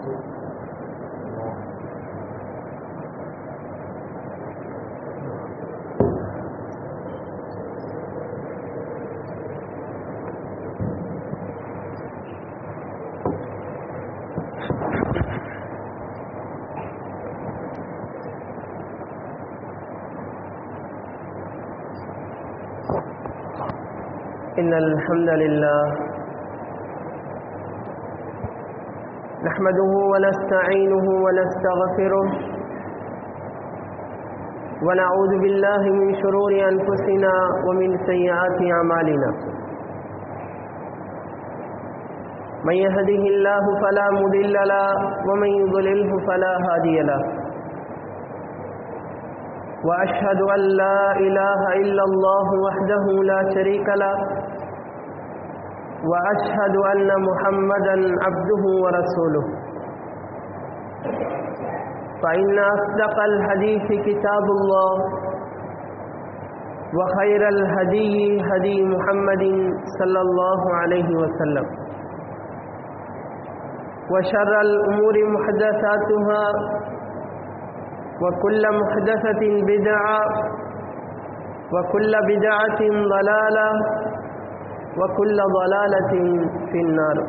إن الحمد لله نحمده ونستعينه ونستغفره ونعوذ بالله من شرور أنفسنا ومن سيئات أعمالنا من يهده الله فلا مضل له ومن يضلله فلا هادي له وأشهد أن لا إله إلا الله وحده لا شريك له وأشهد أن محمدا عبده ورسوله فإن أصدق الحديث كتاب الله وخير الهدي هدي محمد صلى الله عليه وسلم وشر الأمور محدثاتها وكل محدثة بدعة وكل بدعة ضلالة وكل ضلالة في النار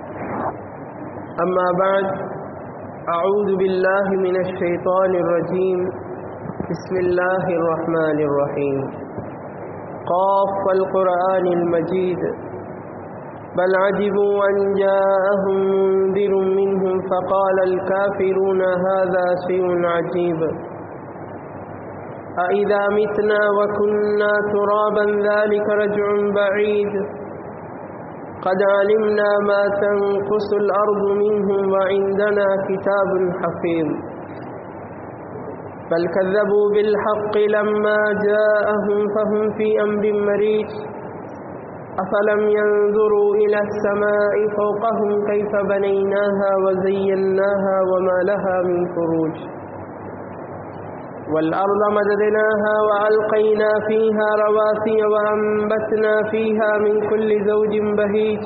أما بعد أعوذ بالله من الشيطان الرجيم بسم الله الرحمن الرحيم قاف القرآن المجيد بل عجبوا أن جاءهم منذر منهم فقال الكافرون هذا شيء عجيب أإذا متنا وكنا ترابا ذلك رجع بعيد قد علمنا ما تنقص الأرض منهم وعندنا كتاب حفيظ بل كذبوا بالحق لما جاءهم فهم في أمر مريج أفلم ينظروا إلى السماء فوقهم كيف بنيناها وزيناها وما لها من فروج والأرض مددناها وألقينا فيها رواسي وأنبتنا فيها من كل زوج بهيج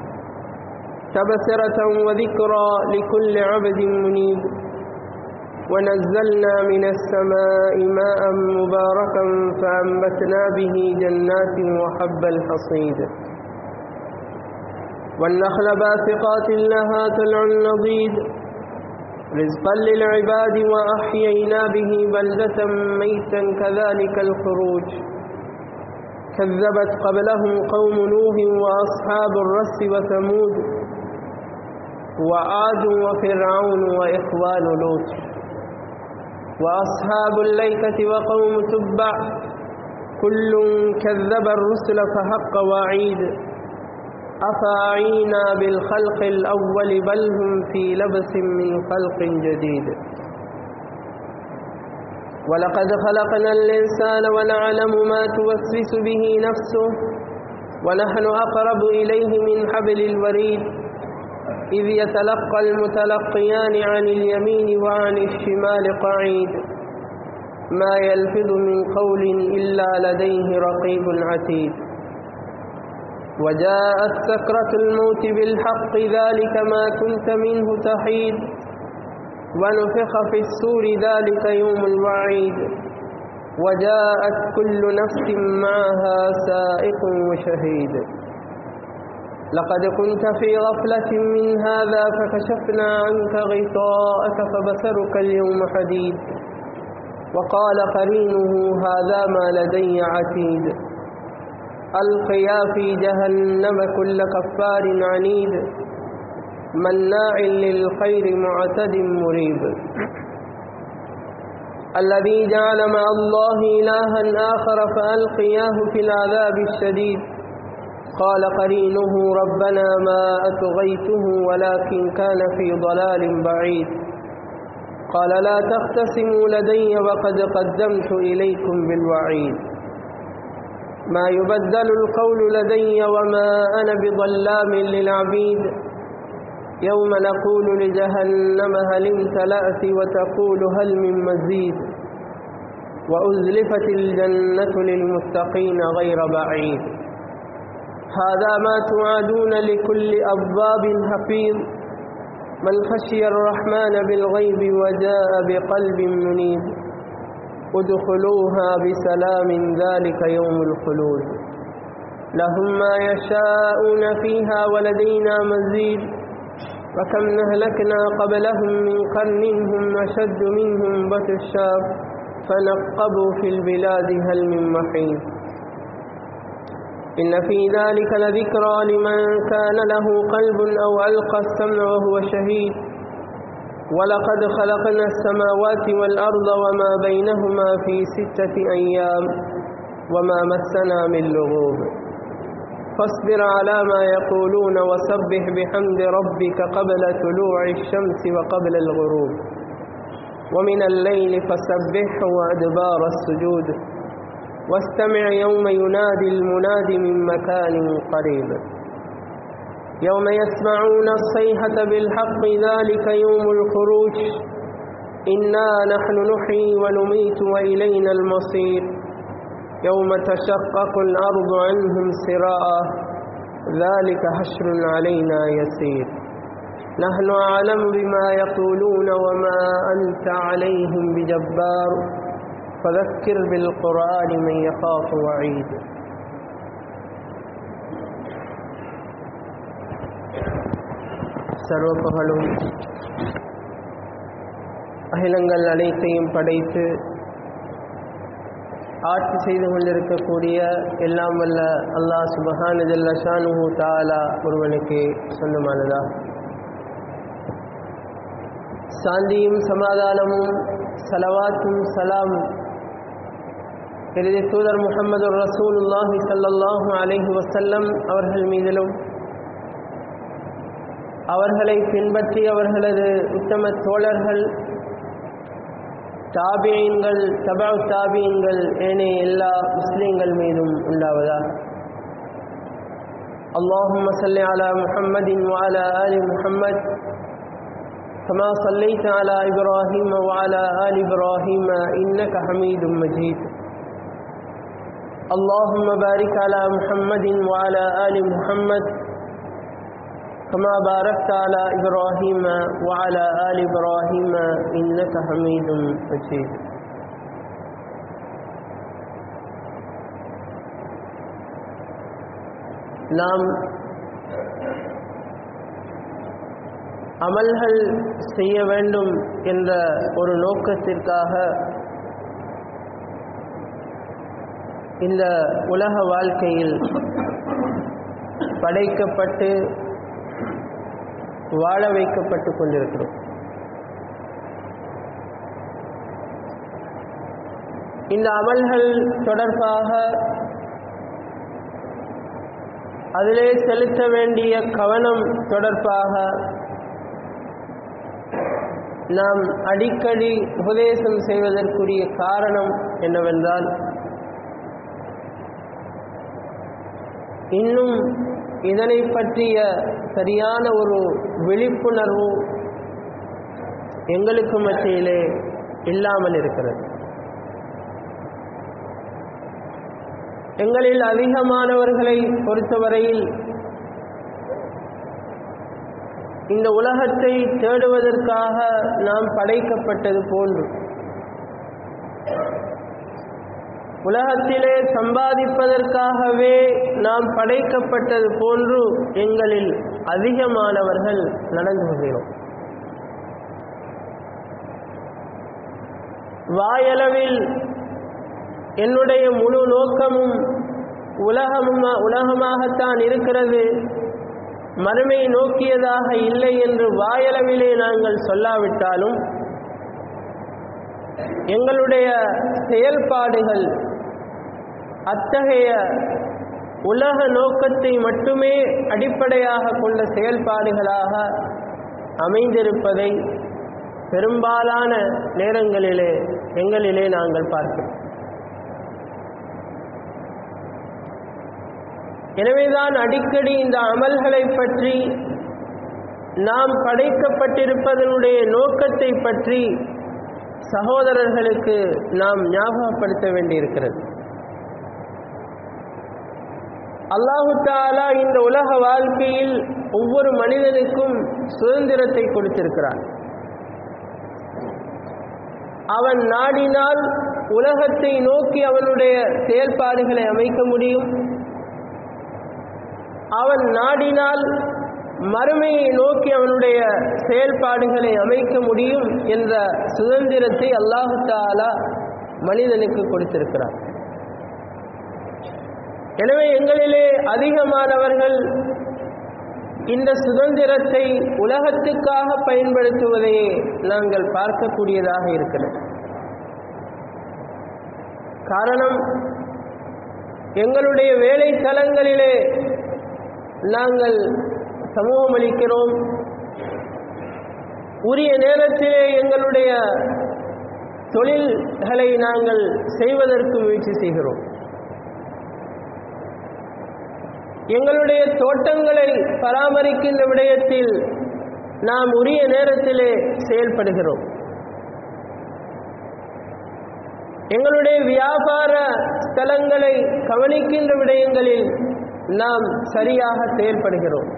تبصرة وذكرى لكل عبد منيب ونزلنا من السماء ماء مباركا فأنبتنا به جنات وحب الحصيد والنخل باسقات لها طلع نضيد رزقا للعباد وأحيينا به بلدة ميتا كذلك الخروج كذبت قبلهم قوم نوح وأصحاب الرس وثمود وعاد وفرعون وإخوان لوط وأصحاب الليكة وقوم تبع كل كذب الرسل فحق وعيد أفعينا بالخلق الأول بل هم في لبس من خلق جديد ولقد خلقنا الإنسان ونعلم ما توسوس به نفسه ونحن أقرب إليه من حبل الوريد إذ يتلقى المتلقيان عن اليمين وعن الشمال قعيد ما يلفظ من قول إلا لديه رقيب عتيد وجاءت سكرة الموت بالحق ذلك ما كنت منه تحيد ونفخ في السور ذلك يوم الوعيد وجاءت كل نفس معها سائق وشهيد لقد كنت في غفلة من هذا فكشفنا عنك غطاءك فبصرك اليوم حديد وقال قرينه هذا ما لدي عتيد ألقيا في جهنم كل كفار عنيد مناع للخير معتد مريب الذي جعل مع الله إلها آخر فألقياه في العذاب الشديد قال قرينه ربنا ما أتغيته ولكن كان في ضلال بعيد قال لا تختصموا لدي وقد قدمت إليكم بالوعيد ما يبدل القول لدي وما أنا بظلام للعبيد يوم نقول لجهنم هل امتلأت وتقول هل من مزيد وأزلفت الجنة للمتقين غير بعيد هذا ما توعدون لكل أبواب حفيظ من خشي الرحمن بالغيب وجاء بقلب منيب ادخلوها بسلام ذلك يوم الخلود لهم ما يشاءون فيها ولدينا مزيد وكم نهلكنا قبلهم من قرن هم أشد منهم بطشا فنقبوا في البلاد هل من محيط إن في ذلك لذكرى لمن كان له قلب أو ألقى السمع وهو شهيد ولقد خلقنا السماوات والأرض وما بينهما في ستة أيام وما مسنا من لغوب فاصبر على ما يقولون وسبح بحمد ربك قبل طلوع الشمس وقبل الغروب ومن الليل فسبحه وأدبار السجود واستمع يوم ينادي المناد من مكان قريب يوم يسمعون الصيحة بالحق ذلك يوم الخروج إنا نحن نحيي ونميت وإلينا المصير يوم تشقق الأرض عنهم سراء ذلك حشر علينا يسير نحن أعلم بما يقولون وما أنت عليهم بجبار فذكر بالقرآن من يخاف وعيد சர்வ புகழும் அகிலங்கள் அனைத்தையும் படைத்து ஆட்சி செய்து கொண்டிருக்கக்கூடிய எல்லாம் வல்ல அல்லாஹ் சுபஹானஜல்ல ஷானுஹு தாலா ஒருவனுக்கு சொந்தமானதா சாந்தியும் சமாதானமும் சலவாத்தும் சலாம் இறுதி தூதர் முகமது ரசூலுல்லாஹி சல்லல்லாஹு அலைஹி வசல்லம் அவர்கள் மீதிலும் அவர்களை பின்பற்றி அவர்களது உத்தம தோழர்கள் தாபியன்கள் தபா தாபியன்கள் ஏனைய எல்லா முஸ்லீம்கள் மீதும் உண்டாவதா اللهم صل على محمد وعلى آل محمد كما صليت على إبراهيم وعلى آل إبراهيم إنك حميد مجيد اللهم بارك على محمد وعلى آل محمد كما باركت على إبراهيم وعلى آل إبراهيم إنك حميد مجيد நாம் அமல்கள் செய்ய வேண்டும் என்ற ஒரு நோக்கத்திற்காக இந்த உலக வாழ்க்கையில் படைக்கப்பட்டு வாழ வைக்கப்பட்டு கொண்டிருக்கிறோம் இந்த அமல்கள் தொடர்பாக அதிலே செலுத்த வேண்டிய கவனம் தொடர்பாக நாம் அடிக்கடி உபதேசம் செய்வதற்குரிய காரணம் என்னவென்றால் இன்னும் இதனை பற்றிய சரியான ஒரு விழிப்புணர்வு எங்களுக்கு மத்தியிலே இல்லாமல் இருக்கிறது எங்களில் அதிகமானவர்களை பொறுத்தவரையில் இந்த உலகத்தை தேடுவதற்காக நாம் படைக்கப்பட்டது போன்று உலகத்திலே சம்பாதிப்பதற்காகவே நாம் படைக்கப்பட்டது போன்று எங்களில் அதிகமானவர்கள் நடந்து கொள்கிறோம் வாயளவில் என்னுடைய முழு நோக்கமும் உலகமா உலகமாகத்தான் இருக்கிறது மறுமை நோக்கியதாக இல்லை என்று வாயளவிலே நாங்கள் சொல்லாவிட்டாலும் எங்களுடைய செயல்பாடுகள் அத்தகைய உலக நோக்கத்தை மட்டுமே அடிப்படையாக கொண்ட செயல்பாடுகளாக அமைந்திருப்பதை பெரும்பாலான நேரங்களிலே எங்களிலே நாங்கள் பார்க்கிறோம் எனவேதான் அடிக்கடி இந்த அமல்களை பற்றி நாம் படைக்கப்பட்டிருப்பதனுடைய நோக்கத்தை பற்றி சகோதரர்களுக்கு நாம் ஞாபகப்படுத்த வேண்டியிருக்கிறது அல்லாஹு தாலா இந்த உலக வாழ்க்கையில் ஒவ்வொரு மனிதனுக்கும் சுதந்திரத்தை கொடுத்திருக்கிறான் அவன் நாடினால் உலகத்தை நோக்கி அவனுடைய செயல்பாடுகளை அமைக்க முடியும் அவன் நாடினால் மறுமையை நோக்கி அவனுடைய செயல்பாடுகளை அமைக்க முடியும் என்ற சுதந்திரத்தை அல்லாஹு தாலா மனிதனுக்கு கொடுத்திருக்கிறார் எனவே எங்களிலே அதிகமானவர்கள் இந்த சுதந்திரத்தை உலகத்துக்காக பயன்படுத்துவதையே நாங்கள் பார்க்கக்கூடியதாக இருக்கிறது காரணம் எங்களுடைய வேலை தலங்களிலே நாங்கள் சமூகம் அளிக்கிறோம் உரிய நேரத்திலே எங்களுடைய தொழில்களை நாங்கள் செய்வதற்கு முயற்சி செய்கிறோம் எங்களுடைய தோட்டங்களை பராமரிக்கின்ற விடயத்தில் நாம் உரிய நேரத்திலே செயல்படுகிறோம் எங்களுடைய வியாபார ஸ்தலங்களை கவனிக்கின்ற விடயங்களில் நாம் சரியாக செயல்படுகிறோம்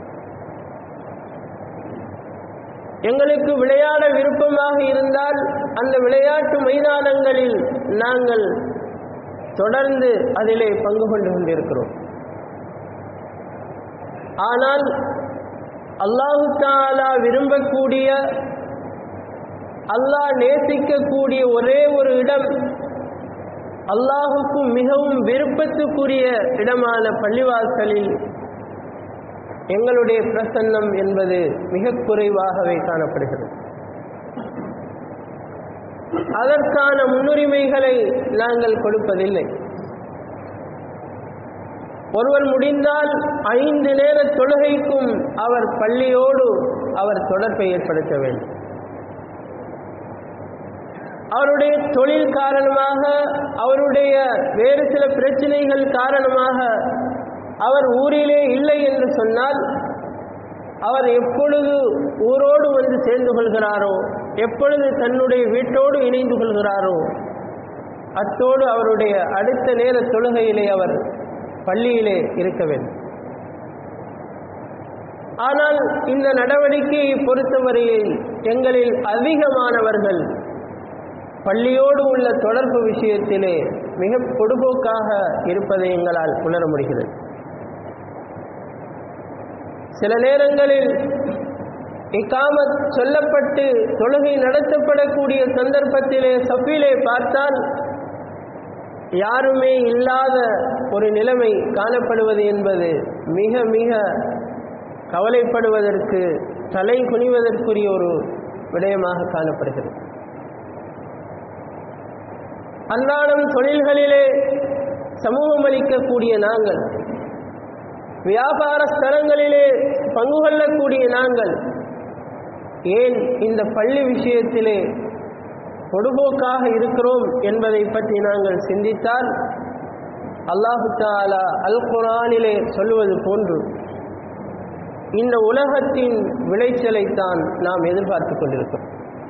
எங்களுக்கு விளையாட விருப்பமாக இருந்தால் அந்த விளையாட்டு மைதானங்களில் நாங்கள் தொடர்ந்து அதிலே பங்கு கொண்டு கொண்டிருக்கிறோம் ஆனால் அல்லாஹு தாலா விரும்பக்கூடிய அல்லாஹ் நேசிக்கக்கூடிய ஒரே ஒரு இடம் அல்லாஹுக்கும் மிகவும் விருப்பத்துக்குரிய இடமான பள்ளிவாசலில் எங்களுடைய பிரசன்னம் என்பது மிக குறைவாகவே காணப்படுகிறது அதற்கான முன்னுரிமைகளை நாங்கள் கொடுப்பதில்லை ஒருவர் முடிந்தால் ஐந்து நேர தொழுகைக்கும் அவர் பள்ளியோடு அவர் தொடர்பை ஏற்படுத்த வேண்டும் அவருடைய தொழில் காரணமாக அவருடைய வேறு சில பிரச்சனைகள் காரணமாக அவர் ஊரிலே இல்லை என்று சொன்னால் அவர் எப்பொழுது ஊரோடு வந்து சேர்ந்து கொள்கிறாரோ எப்பொழுது தன்னுடைய வீட்டோடு இணைந்து கொள்கிறாரோ அத்தோடு அவருடைய அடுத்த நேர தொழுகையிலே அவர் பள்ளியிலே இருக்க வேண்டும் ஆனால் இந்த நடவடிக்கையை பொறுத்தவரையில் எங்களில் அதிகமானவர்கள் பள்ளியோடு உள்ள தொடர்பு விஷயத்திலே மிக பொடுபோக்காக இருப்பதை எங்களால் உணர முடிகிறது சில நேரங்களில் இக்காமத் சொல்லப்பட்டு தொழுகை நடத்தப்படக்கூடிய சந்தர்ப்பத்திலே சஃபிலே பார்த்தால் யாருமே இல்லாத ஒரு நிலைமை காணப்படுவது என்பது மிக மிக கவலைப்படுவதற்கு தலை குனிவதற்குரிய ஒரு விடயமாக காணப்படுகிறது அன்றாடம் தொழில்களிலே சமூகம் அளிக்கக்கூடிய நாங்கள் வியாபார ஸ்தலங்களிலே பங்கு கொள்ளக்கூடிய நாங்கள் ஏன் இந்த பள்ளி விஷயத்திலே பொடுபோக்காக இருக்கிறோம் என்பதை பற்றி நாங்கள் சிந்தித்தால் அல்லாஹு தாலா அல் குரானிலே சொல்லுவது போன்று இந்த உலகத்தின் விளைச்சலைத்தான் நாம் எதிர்பார்த்து கொண்டிருக்கிறோம்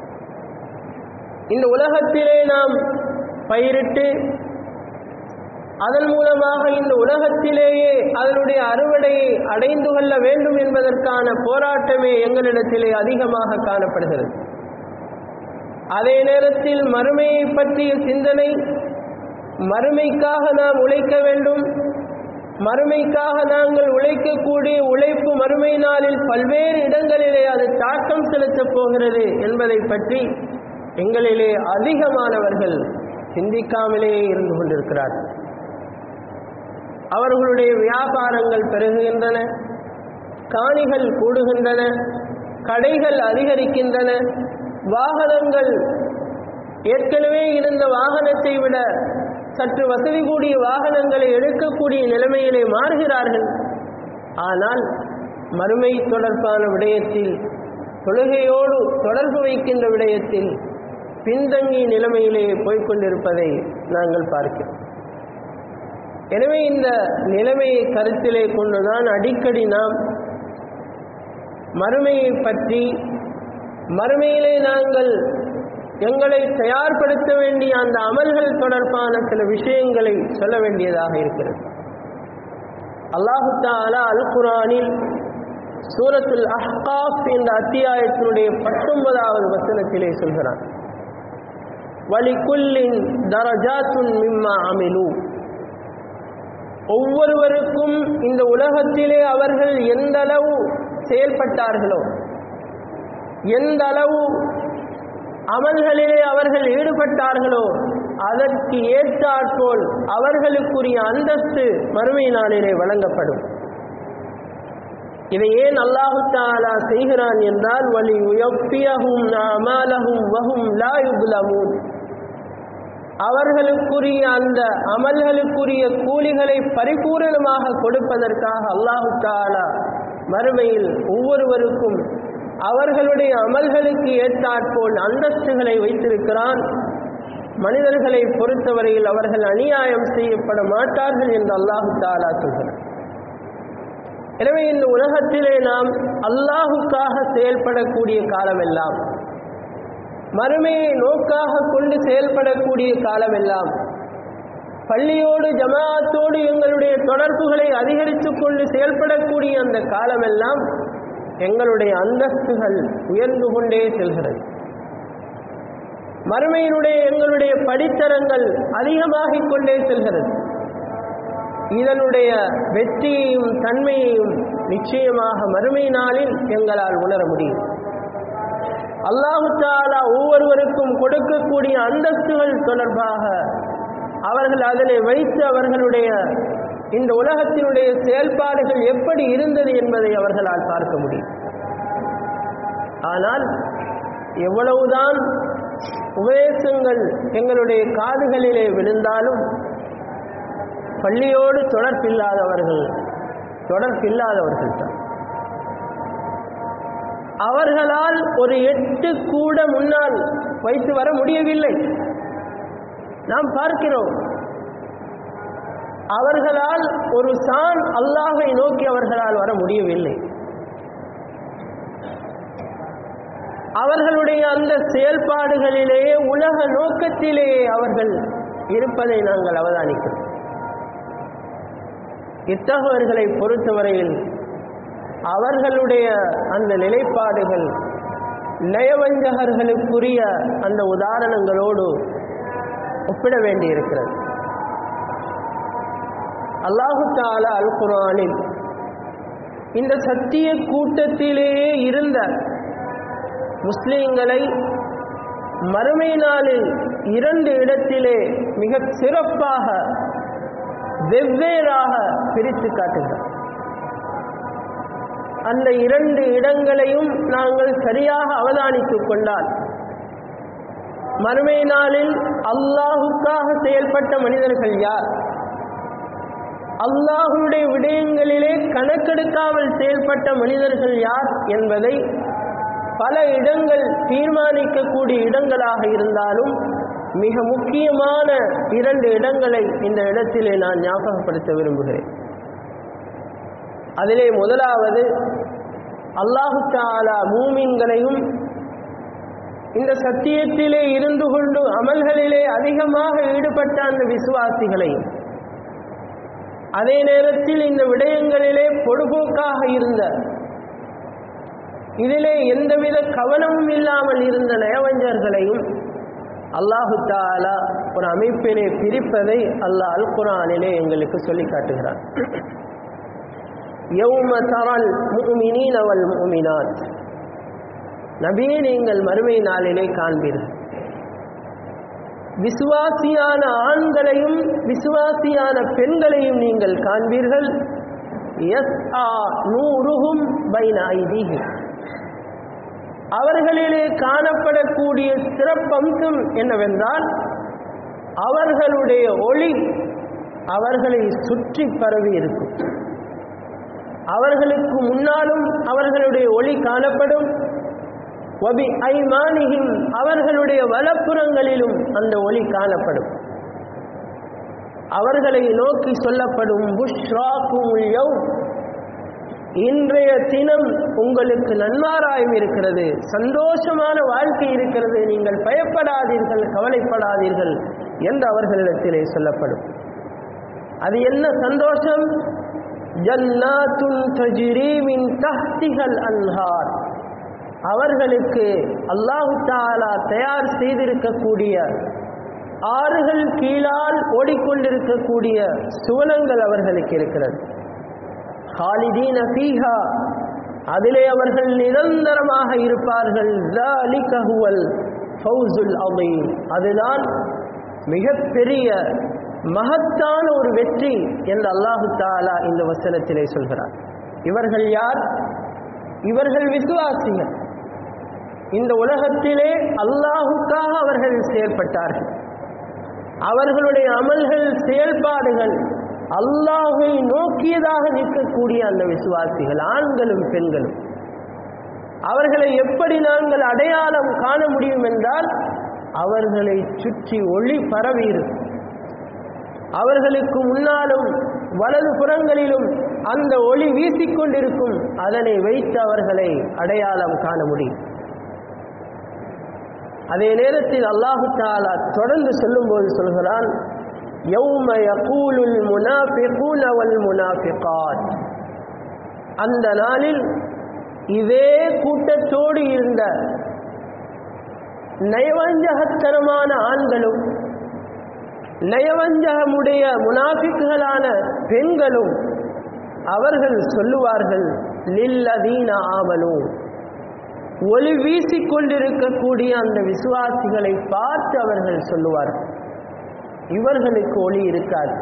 இந்த உலகத்திலே நாம் பயிரிட்டு அதன் மூலமாக இந்த உலகத்திலேயே அதனுடைய அறுவடையை அடைந்து கொள்ள வேண்டும் என்பதற்கான போராட்டமே எங்களிடத்திலே அதிகமாக காணப்படுகிறது அதே நேரத்தில் மறுமையை பற்றிய சிந்தனை மறுமைக்காக நாம் உழைக்க வேண்டும் மறுமைக்காக நாங்கள் உழைக்கக்கூடிய உழைப்பு மறுமை நாளில் பல்வேறு இடங்களிலே அது தாக்கம் செலுத்தப் போகிறது என்பதை பற்றி எங்களிலே அதிகமானவர்கள் சிந்திக்காமலேயே இருந்து கொண்டிருக்கிறார்கள் அவர்களுடைய வியாபாரங்கள் பெருகுகின்றன காணிகள் கூடுகின்றன கடைகள் அதிகரிக்கின்றன வாகனங்கள் ஏற்கனவே இருந்த வாகனத்தை விட சற்று வசதி கூடிய வாகனங்களை எடுக்கக்கூடிய நிலைமையிலே மாறுகிறார்கள் ஆனால் மறுமை தொடர்பான விடயத்தில் தொழுகையோடு தொடர்பு வைக்கின்ற விடயத்தில் பின்தங்கிய நிலைமையிலே போய்கொண்டிருப்பதை நாங்கள் பார்க்கிறோம் எனவே இந்த நிலைமையை கருத்திலே கொண்டுதான் அடிக்கடி நாம் மறுமையை பற்றி மறுமையிலே நாங்கள் எங்களை தயார்படுத்த வேண்டிய அந்த அமல்கள் தொடர்பான சில விஷயங்களை சொல்ல வேண்டியதாக இருக்கிறது அல்லாஹு தாலா அல் குரானில் சூரத்துல் அஹ்காஃப் என்ற அத்தியாயத்தினுடைய பத்தொன்பதாவது வசனத்திலே சொல்கிறான் வலிக்குல்லின் தரஜாத்துன் மிம்மா அமிலு ஒவ்வொருவருக்கும் இந்த உலகத்திலே அவர்கள் எந்த அளவு செயல்பட்டார்களோ எந்த அளவு அமல்களிலே அவர்கள் ஈடுபட்டார்களோ அதற்கு ஏற்றாற்போல் அவர்களுக்குரிய அந்தஸ்து மறுமை நாளிலே வழங்கப்படும் இதை ஏன் அல்லாஹு தாலா செய்கிறான் என்றால் வலி உயப்பியகும் அமாலகும் வகும் லா யுகுலமூன் அவர்களுக்குரிய அந்த அமல்களுக்குரிய கூலிகளை பரிபூரணமாக கொடுப்பதற்காக அல்லாஹு தாலா மறுமையில் ஒவ்வொருவருக்கும் அவர்களுடைய அமல்களுக்கு ஏற்றாற்போல் அந்தஸ்துகளை வைத்திருக்கிறான் மனிதர்களை பொறுத்தவரையில் அவர்கள் அநியாயம் செய்யப்பட மாட்டார்கள் என்று அல்லாஹு தாலா சொல்கிறார் எனவே இந்த உலகத்திலே நாம் அல்லாஹுக்காக செயல்படக்கூடிய காலமெல்லாம் மறுமையை நோக்காக கொண்டு செயல்படக்கூடிய காலமெல்லாம் பள்ளியோடு ஜமாஅத்தோடு எங்களுடைய தொடர்புகளை அதிகரித்துக் கொண்டு செயல்படக்கூடிய அந்த காலமெல்லாம் எங்களுடைய அந்தஸ்துகள் உயர்ந்து கொண்டே செல்கிறது மறுமையினுடைய எங்களுடைய படித்தரங்கள் அதிகமாகிக் கொண்டே செல்கிறது இதனுடைய வெற்றியையும் தன்மையையும் நிச்சயமாக மறுமை நாளில் எங்களால் உணர முடியும் அல்லாஹு தாலா ஒவ்வொருவருக்கும் கொடுக்கக்கூடிய அந்தஸ்துகள் தொடர்பாக அவர்கள் அதனை வைத்து அவர்களுடைய இந்த உலகத்தினுடைய செயல்பாடுகள் எப்படி இருந்தது என்பதை அவர்களால் பார்க்க முடியும் ஆனால் எவ்வளவுதான் உபதேசங்கள் எங்களுடைய காதுகளிலே விழுந்தாலும் பள்ளியோடு தொடர்பில்லாதவர்கள் தொடர்பில்லாதவர்கள் தான் அவர்களால் ஒரு எட்டு கூட முன்னால் வைத்து வர முடியவில்லை நாம் பார்க்கிறோம் அவர்களால் ஒரு சான் அல்லாஹை நோக்கி அவர்களால் வர முடியவில்லை அவர்களுடைய அந்த செயல்பாடுகளிலேயே உலக நோக்கத்திலேயே அவர்கள் இருப்பதை நாங்கள் அவதானிக்கிறோம் இத்தகவர்களை பொறுத்தவரையில் அவர்களுடைய அந்த நிலைப்பாடுகள் நயவஞ்சகர்களுக்குரிய அந்த உதாரணங்களோடு ஒப்பிட வேண்டியிருக்கிறது அல்லாஹு தாலா அல் குரானில் இந்த சத்திய கூட்டத்திலேயே இருந்த முஸ்லிம்களை மறுமை நாளில் இரண்டு இடத்திலே மிக சிறப்பாக வெவ்வேறாக பிரித்து காட்டுகிறார் அந்த இரண்டு இடங்களையும் நாங்கள் சரியாக அவதானித்துக் கொண்டால் மறுமை நாளில் அல்லாஹுக்காக செயல்பட்ட மனிதர்கள் யார் அல்லாஹுடைய விடயங்களிலே கணக்கெடுக்காமல் செயல்பட்ட மனிதர்கள் யார் என்பதை பல இடங்கள் தீர்மானிக்கக்கூடிய இடங்களாக இருந்தாலும் மிக முக்கியமான இரண்டு இடங்களை இந்த இடத்திலே நான் ஞாபகப்படுத்த விரும்புகிறேன் அதிலே முதலாவது அல்லாஹு தாலா மூமின்களையும் இந்த சத்தியத்திலே இருந்து கொண்டு அமல்களிலே அதிகமாக ஈடுபட்ட அந்த விசுவாசிகளையும் அதே நேரத்தில் இந்த விடயங்களிலே பொடுபோக்காக இருந்த இதிலே எந்தவித கவனமும் இல்லாமல் இருந்த நயவஞ்சர்களையும் அல்லாஹு தாலா ஒரு அமைப்பிலே பிரிப்பதை அல்லாஹ் அல் குரானிலே எங்களுக்கு சொல்லி காட்டுகிறார் யௌம தரல் முஃமினீன வல் முஃமினாத் நபியே நீங்கள் மறுமை நாளிலே காண்பீர்கள் விசுவாசியான ஆண்களையும் விசுவாசியான பெண்களையும் நீங்கள் காண்பீர்கள் எஸ் ஆ நூறுகும் பைன ஐதீகம் அவர்களிலே காணப்படக்கூடிய சிறப்பம்சம் என்னவென்றால் அவர்களுடைய ஒளி அவர்களை சுற்றி பரவி இருக்கும் அவர்களுக்கு முன்னாலும் அவர்களுடைய ஒளி காணப்படும் ஒபி ஐமானியும் அவர்களுடைய வலப்புறங்களிலும் அந்த ஒளி காணப்படும் அவர்களை நோக்கி சொல்லப்படும் புஷ்ராக்கும் இன்றைய தினம் உங்களுக்கு நன்மாராயம் இருக்கிறது சந்தோஷமான வாழ்க்கை இருக்கிறது நீங்கள் பயப்படாதீர்கள் கவலைப்படாதீர்கள் என்று அவர்களிடத்திலே சொல்லப்படும் அது என்ன சந்தோஷம் ஜன்னாத்துன் தஜ்ரீ மின் தஹ்திஹல் அன்ஹார் அவர்களுக்கு அல்லாஹு தாலா தயார் செய்திருக்கக்கூடிய ஆறுகள் கீழால் ஓடிக்கொண்டிருக்கக்கூடிய சுவனங்கள் அவர்களுக்கு இருக்கிறது ஹாலிதீன ஃபீஹா அதிலே அவர்கள் நிரந்தரமாக இருப்பார்கள் ذَلِكَ هُوَ الْفَوْزُ الْعَظِيمُ அதுதான் மிகப்பெரிய மகத்தான ஒரு வெற்றி என்று அல்லாஹு தாலா இந்த வசனத்திலே சொல்கிறார் இவர்கள் யார் இவர்கள் விசுவாசிகள் இந்த உலகத்திலே அல்லாஹுக்காக அவர்கள் செயல்பட்டார்கள் அவர்களுடைய அமல்கள் செயல்பாடுகள் அல்லாஹை நோக்கியதாக நிற்கக்கூடிய அந்த விசுவாசிகள் ஆண்களும் பெண்களும் அவர்களை எப்படி நாங்கள் அடையாளம் காண முடியும் என்றால் அவர்களை சுற்றி ஒளி பரவி இருக்கும் அவர்களுக்கு முன்னாலும் வலது புறங்களிலும் அந்த ஒளி வீசிக்கொண்டிருக்கும் அதனை வைத்து அவர்களை அடையாளம் காண முடியும் அதே நேரத்தில் அல்லாஹு தாலா தொடர்ந்து சொல்லும்போது சொல்கிறான் யௌம யகூலுல் முனாஃபிகூன வல் முனாஃபிகாத் அந்த நாளில் இதே கூட்டத்தோடு இருந்த நயவஞ்சகத்தனமான ஆண்களும் நயவஞ்சகமுடைய முனாஃபிக்குகளான பெண்களும் அவர்கள் சொல்லுவார்கள் லில்லதீன ஆமனு ஒளி வீசிக்கொண்டிருக்கக்கூடிய அந்த விசுவாசிகளை பார்த்து அவர்கள் சொல்லுவார்கள் இவர்களுக்கு ஒளி இருக்காது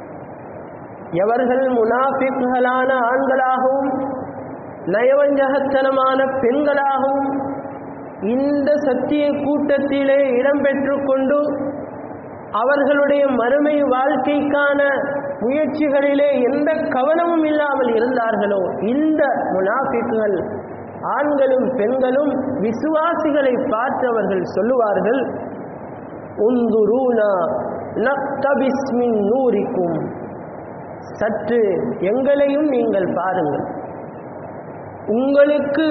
எவர்கள் முனாஃபிக்குகளான ஆண்களாகவும் நயவஞ்சகத்தனமான பெண்களாகவும் இந்த சத்திய கூட்டத்திலே இடம்பெற்று கொண்டு அவர்களுடைய மறுமை வாழ்க்கைக்கான முயற்சிகளிலே எந்த கவனமும் இல்லாமல் இருந்தார்களோ இந்த முனாஃபிக்குகள் ஆண்களும் பெண்களும் விசுவாசிகளை பார்த்து அவர்கள் சொல்லுவார்கள் உந்துரூனா நக்தபிஸ் மின் நூரிக்கும் சற்று எங்களையும் நீங்கள் பாருங்கள் உங்களுக்கு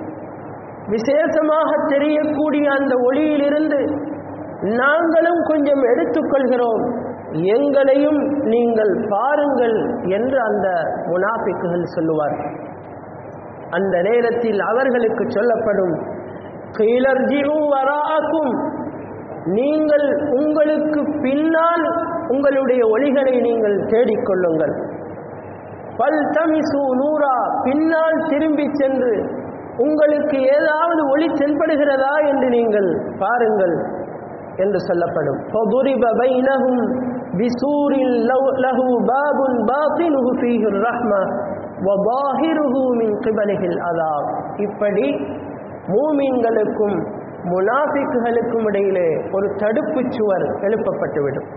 விசேஷமாக தெரியக்கூடிய அந்த ஒளியிலிருந்து நாங்களும் கொஞ்சம் எடுத்துக்கொள்கிறோம் எங்களையும் நீங்கள் பாருங்கள் என்று அந்த முனாபிக்குகள் சொல்லுவார்கள் அந்த நேரத்தில் அவர்களுக்கு சொல்லப்படும் கீழர்ஜியும் வராக்கும் நீங்கள் உங்களுக்கு பின்னால் உங்களுடைய ஒளிகளை நீங்கள் தேடிக்கொள்ளுங்கள் பல் தமிசு நூறா பின்னால் திரும்பி சென்று உங்களுக்கு ஏதாவது ஒளி தென்படுகிறதா என்று நீங்கள் பாருங்கள் என்று சொல்லப்படும் فَضُرِبَ بَيْنَهُمْ بِسُورٍ لَهُ بَابٌ بَاطِنُهُ فِيهِ الرَّحْمَةُ وَظَاهِرُهُ مِنْ قِبَلِهِ الْعَذَابُ இப்படி மூமின்களுக்கும் முனாஃபிக்குகளுக்கும் இடையிலே ஒரு தடுப்புச் சுவர் எழுப்பப்பட்டுவிடும்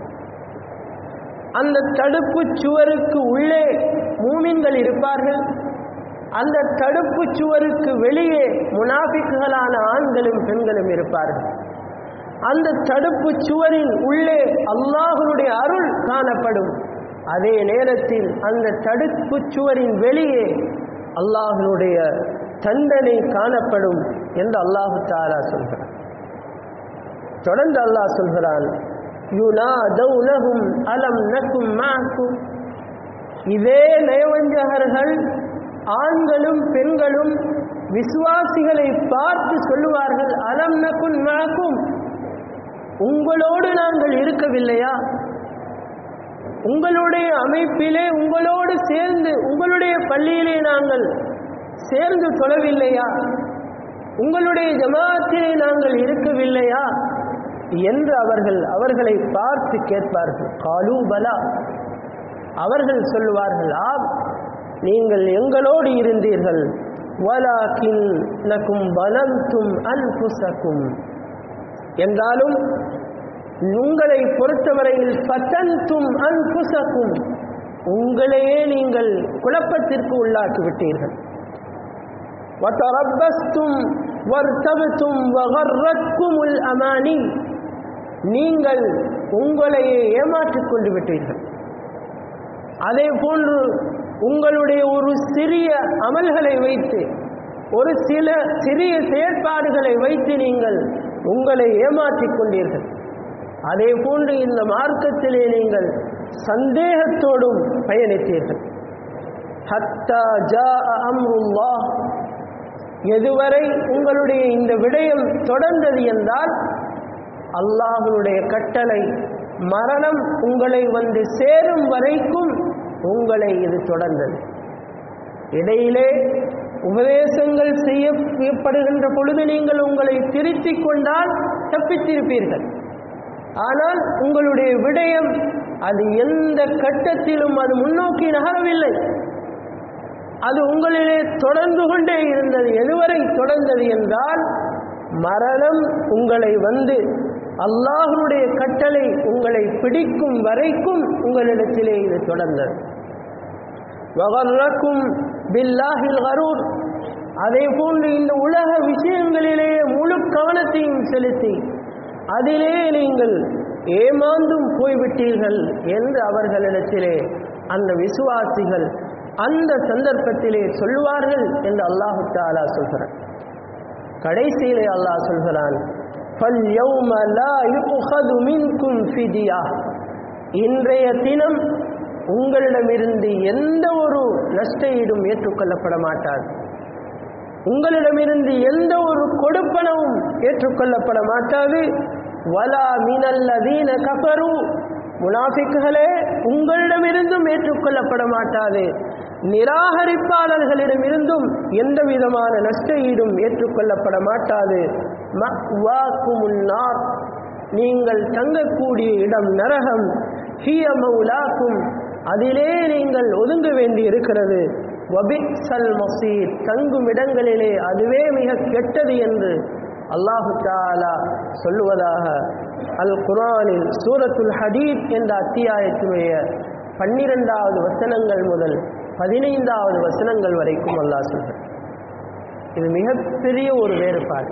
அந்த தடுப்புச் சுவருக்கு உள்ளே மூமின்கள் இருப்பார்கள் அந்த தடுப்புச் சுவருக்கு வெளியே முனாஃபிக்குகளான ஆண்களும் பெண்களும் இருப்பார்கள் அந்த தடுப்பு சுவரின் உள்ளே அல்லாஹனுடைய அருள் காணப்படும் அதே நேரத்தில் அந்த தடுப்பு சுவரின் வெளியே அல்லாஹனுடைய தண்டனை காணப்படும் என்று அல்லாஹு தாலா சொல்கிறான் தொடர்ந்து அல்லாஹ் சொல்கிறான் யுனாதௌனஹும் அலம் நக்கும் மாக்கும் இதே நயவஞ்சகர்கள் ஆண்களும் பெண்களும் விசுவாசிகளை பார்த்து சொல்லுவார்கள் அலம் நக்குன் மாக்கும் உங்களோடு நாங்கள் இருக்கவில்லையா உங்களுடைய அமைப்பிலே உங்களோடு சேர்ந்து உங்களுடைய பள்ளியிலே நாங்கள் சேர்ந்து தொழவில்லையா உங்களுடைய ஜமாத்திலே நாங்கள் இருக்கவில்லையா என்று அவர்கள் அவர்களை பார்த்து கேட்பார்கள் காலு பலா அவர்கள் சொல்லுவார்கள் ஆம் நீங்கள் எங்களோடு இருந்தீர்கள் வலாக்கின் நக்கும் பலந்தும் அன்புசக்கும் என்றாலும் உங்களை பொறுத்தவரையில் பத்தந்தும் அன்புசக்கும் உங்களையே நீங்கள் குழப்பத்திற்கு உள்ளாக்கி விட்டீர்கள் وتربستم وارتبتم وغرتكم الأماني நீங்கள் உங்களையே ஏமாற்றிக் கொண்டு விட்டீர்கள் அதே போன்று உங்களுடைய ஒரு சிறிய அமல்களை வைத்து ஒரு சில சிறிய செயற்பாடுகளை வைத்து நீங்கள் உங்களை ஏமாற்றிக் கொண்டீர்கள் அதே போன்று இந்த மார்க்கத்திலே நீங்கள் சந்தேகத்தோடும் பயணித்தீர்கள் ஹத்தா ஜா அம்ருல்லாஹ் எதுவரை உங்களுடைய இந்த விடயம் தொடர்ந்தது என்றால் அல்லாஹனுடைய கட்டளை மரணம் உங்களை வந்து சேரும் வரைக்கும் உங்களை இது தொடர்ந்தது இடையிலே உபதேசங்கள் செய்யப்படுகின்ற பொழுது நீங்கள் உங்களை திருத்திக் கொண்டால் தப்பித்திருப்பீர்கள் ஆனால் உங்களுடைய விடயம் அது எந்த கட்டத்திலும் அது முன்னோக்கி நகரவில்லை அது உங்களிலே தொடர்ந்து கொண்டே இருந்தது எதுவரை தொடர்ந்தது என்றால் மரணம் உங்களை வந்து அல்லாஹனுடைய கட்டளை உங்களை பிடிக்கும் வரைக்கும் உங்களிடத்திலே இது தொடர்ந்தது வகர்ரக்கும் பில்லாஹில் கரூர் அதே போன்று இந்த உலக விஷயங்களிலே முழு கவனத்தையும் செலுத்தி அதிலே நீங்கள் ஏமாந்தும் போய்விட்டீர்கள் என்று அவர்களிடத்திலே அந்த விசுவாசிகள் அந்த சந்தர்ப்பத்திலே சொல்லுவார்கள் என்று அல்லாஹு தாலா சொல்கிறான் கடைசியிலே அல்லாஹ் சொல்கிறான் இன்றைய தினம் உங்களிடமிருந்து எந்த ஒரு நஷ்ட ஈடும் ஏற்றுக்கொள்ளப்பட மாட்டாது உங்களிடமிருந்து எந்த ஒரு கொடுப்பனவும் ஏற்றுக்கொள்ளப்பட மாட்டாது வலா மினல்லதீன கஃபரு முனாஃபிக்குகளே உங்களிடமிருந்தும் ஏற்றுக்கொள்ளப்பட மாட்டாது நிராகரிப்பாளர்களிடமிருந்தும் எந்த விதமான நஷ்ட ஈடும் ஏற்றுக்கொள்ளப்பட மாட்டாது முன்னார் நீங்கள் தங்கக்கூடிய இடம் நரகம் ஹிய மௌலாக்கும் அதிலே நீங்கள் ஒதுங்க வேண்டி இருக்கிறது வபிக்சல் மசீர் தங்கும் இடங்களிலே அதுவே மிக கெட்டது என்று அல்லாஹு தாலா சொல்லுவதாக அல் குரானில் சூரத்துல் ஹதீத் என்ற அத்தியாயத்தினுடைய பன்னிரெண்டாவது வசனங்கள் முதல் பதினைந்தாவது வசனங்கள் வரைக்கும் அல்லாஹ் சொல்கிறார் இது மிகப்பெரிய ஒரு வேறுபாடு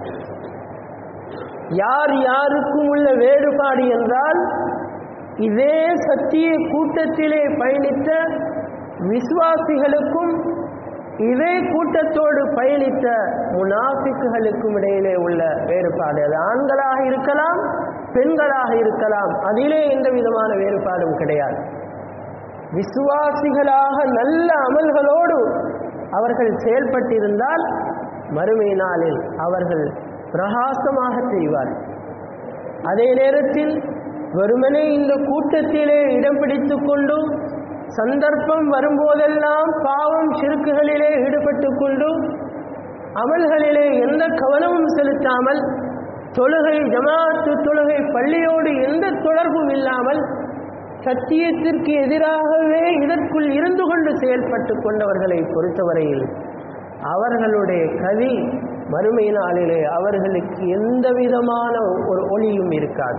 யார் யாருக்கும் உள்ள வேறுபாடு என்றால் இதே சத்திய கூட்டத்திலே பயணித்த விசுவாசிகளுக்கும் இதே கூட்டத்தோடு பயணித்த முனாஃபிக்குகளுக்கும் இடையிலே உள்ள வேறுபாடு அது ஆண்களாக இருக்கலாம் பெண்களாக இருக்கலாம் அதிலே எந்த விதமான வேறுபாடும் கிடையாது விசுவாசிகளாக நல்ல அமல்களோடு அவர்கள் செயல்பட்டிருந்தால் மறுமை நாளில் அவர்கள் பிரகாசமாக செய்வார்கள் அதே நேரத்தில் வெறுமனே இந்த கூட்டத்திலே இடம் பிடித்துக் கொண்டு சந்தர்ப்பம் வரும்போதெல்லாம் பாவம் சிறுக்குகளிலே ஈடுபட்டு கொண்டு அமல்களிலே எந்த கவனமும் செலுத்தாமல் தொழுகை ஜமாத்து தொழுகை பள்ளியோடு எந்த தொடர்பும் இல்லாமல் சத்தியத்திற்கு எதிராகவே இதற்குள் இருந்து கொண்டு செயல்பட்டு கொண்டவர்களை பொறுத்தவரையில் அவர்களுடைய கதி மறுமை நாளிலே அவர்களுக்கு எந்த விதமான ஒரு ஒளியும் இருக்காது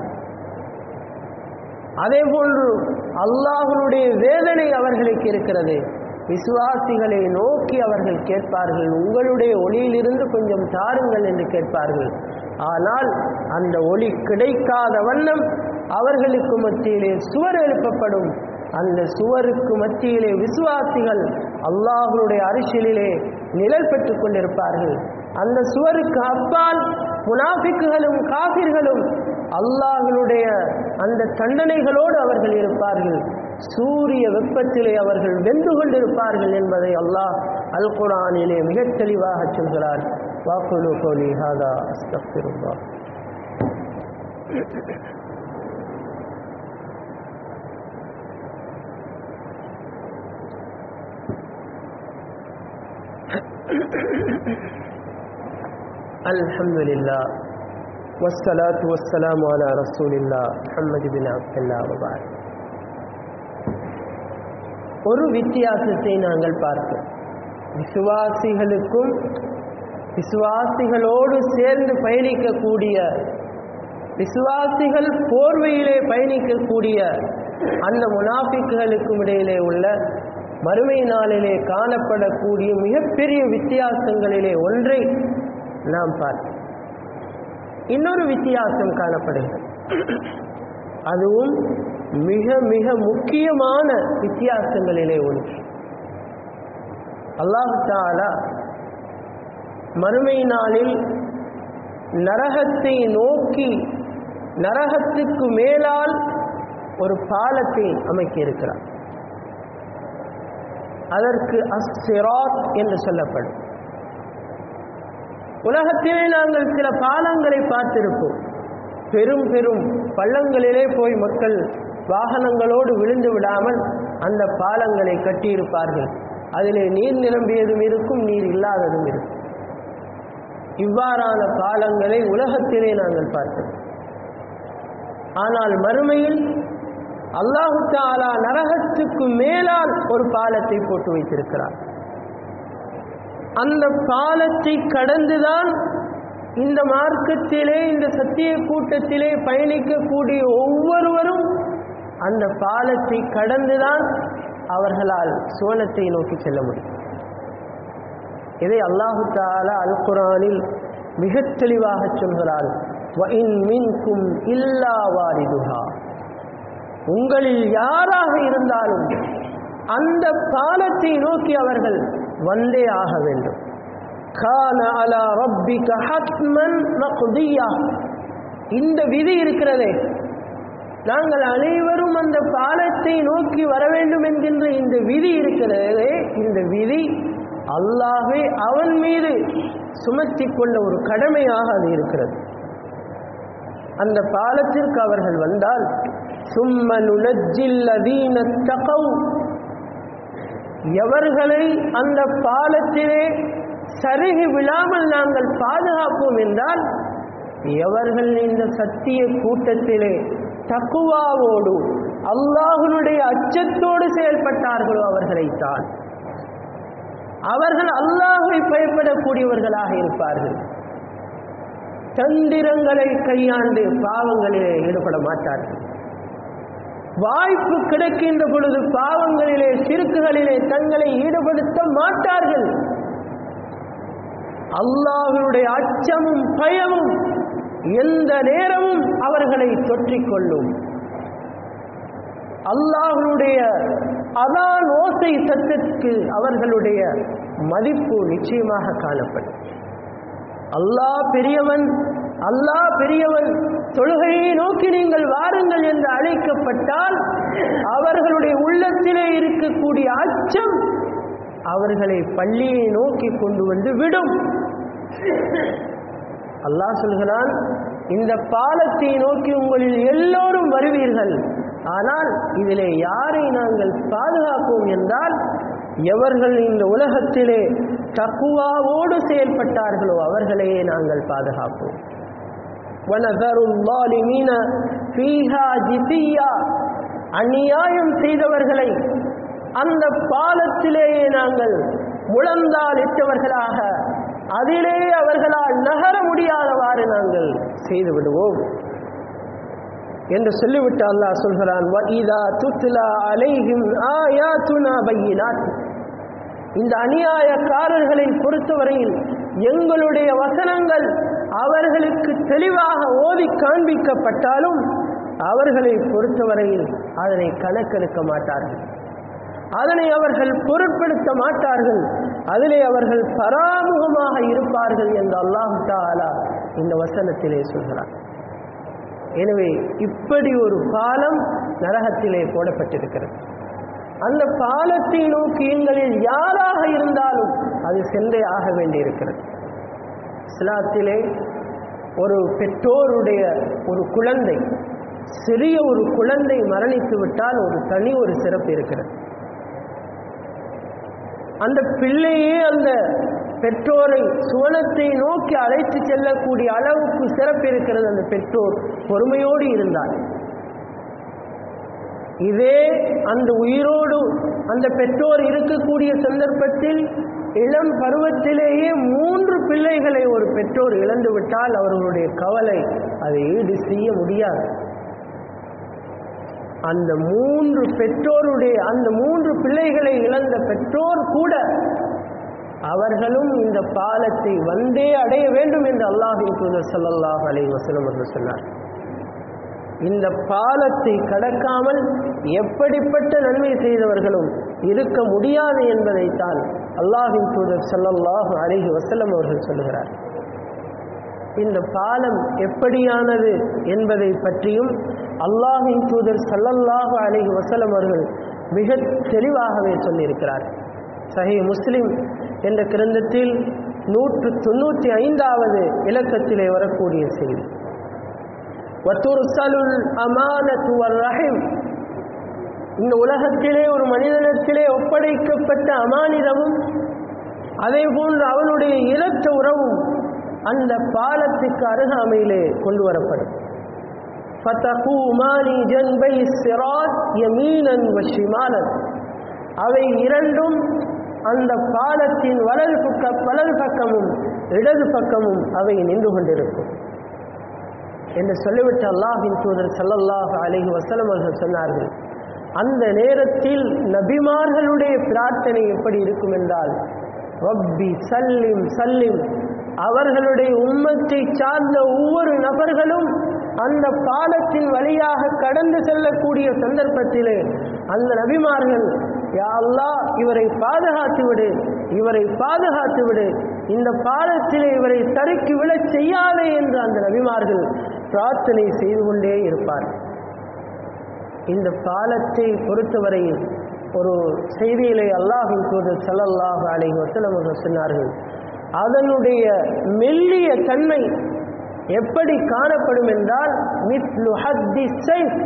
அதே போன்று அல்லாஹனுடைய வேதனை அவர்களுக்கு இருக்கிறது விசுவாசிகளை நோக்கி அவர்கள் கேட்பார்கள் உங்களுடைய ஒளியிலிருந்து கொஞ்சம் தாருங்கள் என்று கேட்பார்கள் ஆனால் அந்த ஒளி கிடைக்காத வண்ணம் அவர்களுக்கு மத்தியிலே சுவர் எழுப்பப்படும் அந்த சுவருக்கு மத்தியிலே விசுவாசிகள் அல்லாஹனுடைய அரிசிலே நிழல் பெற்றுக் கொண்டிருப்பார்கள் அந்த சுவருக்கு அப்பால் முனாஃபிக்குகளும் காபிர்களும் அல்லாஹனுடைய அந்த தண்டனைகளோடு அவர்கள் இருப்பார்கள் சூரிய வெப்பத்திலே அவர்கள் வெந்து கொண்டிருப்பார்கள் என்பதை அல்லாஹ் அல் குரானிலே மிகத் தெளிவாக சொல்கிறார் வாக்குலு கோலி ஹாதா அஸ்தக்ஃபிருல்லாஹ் الحمد لله والصلاة والسلام على رسول الله محمد بن عبد الله وبعد ஒரு வித்தியாசத்தை நாங்கள் பார்த்தோம் விசுவாசிகளுக்கும் விசுவாசிகளோடு சேர்ந்து பயணிக்கக்கூடிய விசுவாசிகள் போர்வையிலே பயணிக்கக்கூடிய அந்த முனாஃபிக்குகளுக்கும் இடையிலே உள்ள மறுமை நாளிலே காணப்படக்கூடிய மிகப்பெரிய வித்தியாசங்களிலே ஒன்றை நாம் பார்த்தோம் இன்னொரு வித்தியாசம் காணப்படுகிறது அதுவும் மிக மிக முக்கியமான வித்தியாசங்களிலே ஒன்று அல்லாஹு தாலா மறுமை நாளில் நரகத்தை நோக்கி நரகத்துக்கு மேலால் ஒரு பாலத்தை அமைக்க இருக்கிறார் அதற்கு அஸ்ஸிராத் என்று சொல்லப்படும் உலகத்திலே நாங்கள் சில பாலங்களை பார்த்திருப்போம் பெரும் பெரும் பள்ளங்களிலே போய் மக்கள் வாகனங்களோடு விழுந்து விடாமல் அந்த பாலங்களை கட்டியிருப்பார்கள் அதிலே நீர் நிரம்பியதும் இருக்கும் நீர் இல்லாததும் இருக்கும் இவ்வாறான பாலங்களை உலகத்திலே நாங்கள் பார்த்தோம் ஆனால் மறுமையில் அல்லாஹு தாலா நரகத்துக்கு மேலால் ஒரு பாலத்தை போட்டு வைத்திருக்கிறார் அந்த பாலத்தை கடந்துதான் இந்த மார்க்கத்திலே இந்த சத்திய கூட்டத்திலே பயணிக்கக்கூடிய ஒவ்வொருவரும் அந்த பாலத்தை கடந்துதான் அவர்களால் சோனத்தை நோக்கி செல்ல முடியும் இதை அல்லாஹு தாலா அல் குரானில் மிக தெளிவாக சொல்கிறார் மின்கும் இல்லா வாரிதுஹா உங்களில் யாராக இருந்தாலும் அந்த பாலத்தை நோக்கி அவர்கள் வந்தே ஆக வேண்டும் கான அலா ரப்பிக ஹத்மன் மக்தியா இந்த விதி இருக்கிறதே நாங்கள் அனைவரும் அந்த பாலத்தை நோக்கி வர வேண்டும் என்கின்ற இந்த விதி இருக்கிறதே இந்த விதி அல்லாஹே அவன் மீது சுமத்தி கொண்ட ஒரு கடமையாக அது இருக்கிறது அந்த பாலத்திற்கு அவர்கள் வந்தால் சும்ம நுனஜில்லதீன தகவ் எவர்களை அந்த பாலத்திலே சருகி விழாமல் நாங்கள் பாதுகாப்போம் என்றால் எவர்கள் இந்த சத்திய கூட்டத்திலே தக்குவாவோடு அல்லாஹனுடைய அச்சத்தோடு செயல்பட்டார்களோ அவர்களைத்தான் அவர்கள் அல்லாஹை பயப்படக்கூடியவர்களாக இருப்பார்கள் தந்திரங்களை கையாண்டு பாவங்களிலே ஈடுபட மாட்டார்கள் வாய்ப்பு கிடைக்கின்ற பொழுது பாவங்களிலே சிறுக்குகளிலே தங்களை ஈடுபடுத்த மாட்டார்கள் அல்லாஹனுடைய அச்சமும் பயமும் எந்த நேரமும் அவர்களை தொற்றிக்கொள்ளும் அல்லாஹனுடைய அதான் ஓசை சத்தத்திற்கு அவர்களுடைய மதிப்பு நிச்சயமாக காணப்படும் அல்லாஹ் பெரியவன் அல்லாஹ் பெரியவன் தொழுகையை நோக்கி நீங்கள் வாருங்கள் என்று அழைக்கப்பட்டால் அவர்களுடைய உள்ளத்திலே இருக்கக்கூடிய அச்சம் அவர்களை பள்ளியை நோக்கி கொண்டு வந்து விடும் அல்லாஹ் சொல்கிறான் இந்த பாலத்தை நோக்கி உங்களில் எல்லோரும் வருவீர்கள் ஆனால் இதிலே யாரை நாங்கள் பாதுகாப்போம் என்றால் எவர்கள் இந்த உலகத்திலே தக்குவாவோடு செயல்பட்டார்களோ அவர்களையே நாங்கள் பாதுகாப்போம் وَنَذَرُ الظَّالِمِينَ فِيهَا جِثِيًّا அநியாயம் செய்தவர்களை அந்த பாலத்திலேயே நாங்கள் முழந்தால் இட்டவர்களாக அதிலே அவர்களால் நகர முடியாதவாறு நாங்கள் செய்து விடுவோம் என்று சொல்லிவிட்டு அல்லாஹ் சொல்கிறான் وَإِذَا تُتْلَى عَلَيْهِمْ آيَاتُنَا بَيِّنَاتٍ இந்த அநியாயக்காரர்களை பொறுத்தவரையில் எங்களுடைய வசனங்கள் அவர்களுக்கு தெளிவாக ஓதி காண்பிக்கப்பட்டாலும் அவர்களை பொறுத்தவரையில் அதனை கணக்கெடுக்க மாட்டார்கள் அதனை அவர்கள் பொருட்படுத்த மாட்டார்கள் அதிலே அவர்கள் பராமுகமாக இருப்பார்கள் என்று அல்லாஹு தாலா இந்த வசனத்திலே சொல்கிறார் எனவே இப்படி ஒரு பாலம் நரகத்திலே போடப்பட்டிருக்கிறது அந்த பாலத்தை நோக்கி எங்களில் யாராக இருந்தாலும் அது சென்றே ஆக வேண்டியிருக்கிறது இஸ்லாத்திலே ஒரு பெற்றோருடைய ஒரு குழந்தை சிறிய ஒரு குழந்தை மரணித்து விட்டால் ஒரு தனி ஒரு சிறப்பு இருக்கிறது அந்த பிள்ளையே அந்த பெற்றோரை சுவனத்தை நோக்கி அழைத்து செல்லக்கூடிய அளவுக்கு சிறப்பு இருக்கிறது அந்த பெற்றோர் பொறுமையோடு இருந்தார் இதே அந்த உயிரோடு அந்த பெற்றோர் இருக்கக்கூடிய சந்தர்ப்பத்தில் இளம் பருவத்திலேயே மூன்று பிள்ளைகளை ஒரு பெற்றோர் இழந்து விட்டால் அவர்களுடைய கவலை அதை ஈடு செய்ய முடியாது அந்த மூன்று பெற்றோருடைய அந்த மூன்று பிள்ளைகளை இழந்த பெற்றோர் கூட அவர்களும் இந்த பாலத்தை வந்தே அடைய வேண்டும் என்று அல்லாஹின் தூதர் ஸல்லல்லாஹு அலைஹி வஸல்லம் அவர்கள் சொன்னார் இந்த பாலத்தை கடக்காமல் எப்படிப்பட்ட நன்மை செய்தவர்களும் இருக்க முடியாது என்பதைத்தான் அல்லாஹின் தூதர் ஸல்லல்லாஹு அலைஹி வஸல்லம் அவர்கள் சொல்கிறார் இந்த பாலம் எப்படியானது என்பதை பற்றியும் அல்லாஹின் தூதர் ஸல்லல்லாஹு அலைஹி வஸல்லம் அவர்கள் மிக தெளிவாகவே சொல்லியிருக்கிறார் சஹி முஸ்லிம் என்ற கிரந்தத்தில் நூற்று தொண்ணூற்றி ஐந்தாவது இலக்கத்திலே வரக்கூடிய செய்தி வத்துர்சலுல் அமானத்து ரஹிம் இந்த உலகத்திலே ஒரு மனிதனிடத்திலே ஒப்படைக்கப்பட்ட அமானிதமும் அதே போன்று அவனுடைய இரத்த உறவும் அந்த பாலத்துக்கு அருகாமையிலே கொண்டு வரப்படும் ஃபதகூமானி ஜன்பை சிராத் யமீனன் வஷிமானன் அவை இரண்டும் அந்த பாலத்தின் வலது பக்க வலது பக்கமும் இடது பக்கமும் அவை நின்று கொண்டிருக்கும் என்று சொல்லிவிட்டு அல்லாஹின் தூதர் ஸல்லல்லாஹு அலைஹி வஸல்லம் அவர்கள் சொன்னார்கள் அந்த நேரத்தில் நபிமார்களுடைய பிரார்த்தனை எப்படி இருக்கும் என்றால் ரப்பி சல்லிம் சல்லிம் அவர்களுடைய உம்மத்தை சார்ந்த ஒவ்வொரு நபர்களும் அந்த பாலத்தின் வழியாக கடந்து செல்லக்கூடிய சந்தர்ப்பத்திலே அந்த நபிமார்கள் யா அல்லாஹ் இவரை பாதுகாத்து விடு இவரை பாதுகாத்து விடு இந்த பாலத்திலே இவரை தருக்கி விழச் செய்யாதே என்று அந்த நபிமார்கள் பிரார்த்தனை செய்து கொண்டே இருப்பார் இந்த பாலத்தை பொறுத்தவரையில் ஒரு செய்தியிலே அல்லாஹின் தூதர் ஸல்லல்லாஹு அலைஹி வஸல்லம் அவர்கள் சொன்னார்கள் அதனுடைய மெல்லிய தன்மை எப்படி காணப்படும் என்றால் மித்லு ஹத்தி சைஃப்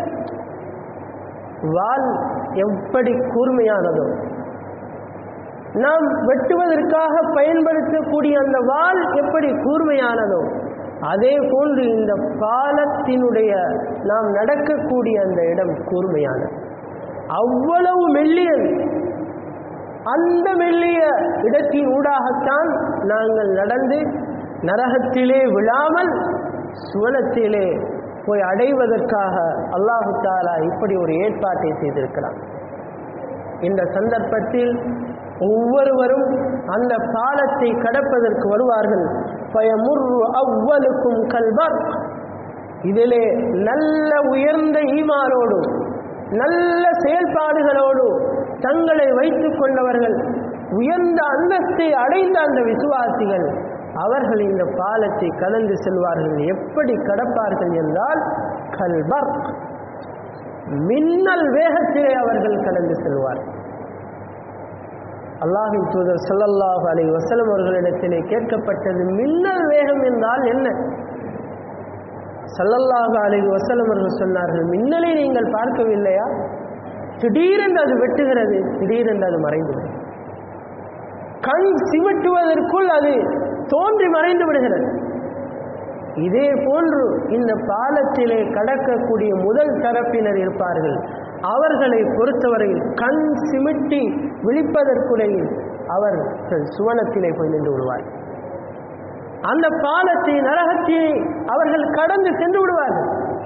வால் எப்படி கூர்மையானதோ நாம் வெட்டுவதற்காக பயன்படுத்தக்கூடிய அந்த வால் எப்படி கூர்மையானதோ அதே போன்று இந்த பாலத்தினுடைய நாம் நடக்கக்கூடிய அந்த இடம் கூர்மையானது அவ்வளவு மெல்லியது அந்த மெல்லிய இடத்தின் ஊடாகத்தான் நாங்கள் நடந்து நரகத்திலே விழாமல் சுவனத்திலே போய் அடைவதற்காக அல்லாஹு தாலா இப்படி ஒரு ஏற்பாட்டை செய்திருக்கிறான் இந்த சந்தர்ப்பத்தில் ஒவ்வொருவரும் அந்த பாலத்தை கடப்பதற்கு வருவார்கள் பயமுர்ரு அவ்வலுக்கும் கல்வர் இதிலே நல்ல உயர்ந்த ஈமானோடு நல்ல செயல்பாடுகளோடு தங்களை வைத்துக் கொண்டவர்கள் உயர்ந்த அந்தஸ்தை அடைந்த அந்த விசுவாசிகள் அவர்கள் இந்த பாலத்தை கடந்து செல்வார்கள் எப்படி கடப்பார்கள் என்றால் கல்பர் மின்னல் வேகத்திலே அவர்கள் கடந்து செல்வார்கள் அல்லாஹின் தூதர் ஸல்லல்லாஹு அலைஹி வஸல்லம் அவர்களிடத்திலே கேட்கப்பட்டது மின்னல் வேகம் என்றால் என்ன ஸல்லல்லாஹு அலைஹி வஸல்லம் அவர்கள் சொன்னார்கள் மின்னலை நீங்கள் பார்க்கவில்லையா திடீரென்று அது வெட்டுகிறது திடீரென்று அது மறைந்து விடும் கண் சிமிட்டுவதற்குள் அது தோன்றி மறைந்து விடுகிறது இதே போன்று இந்த பாலத்திலே கடக்கக்கூடிய முதல் தரப்பினர் இருப்பார்கள் அவர்களை பொறுத்தவரையில் கண் சிமிட்டி விழிப்பதற்குடையில் அவர்கள் சுவனத்திலே போய் நின்று விடுவார் அந்த பாலத்தை நரகத்தை அவர்கள் கடந்து சென்று விடுவார்கள்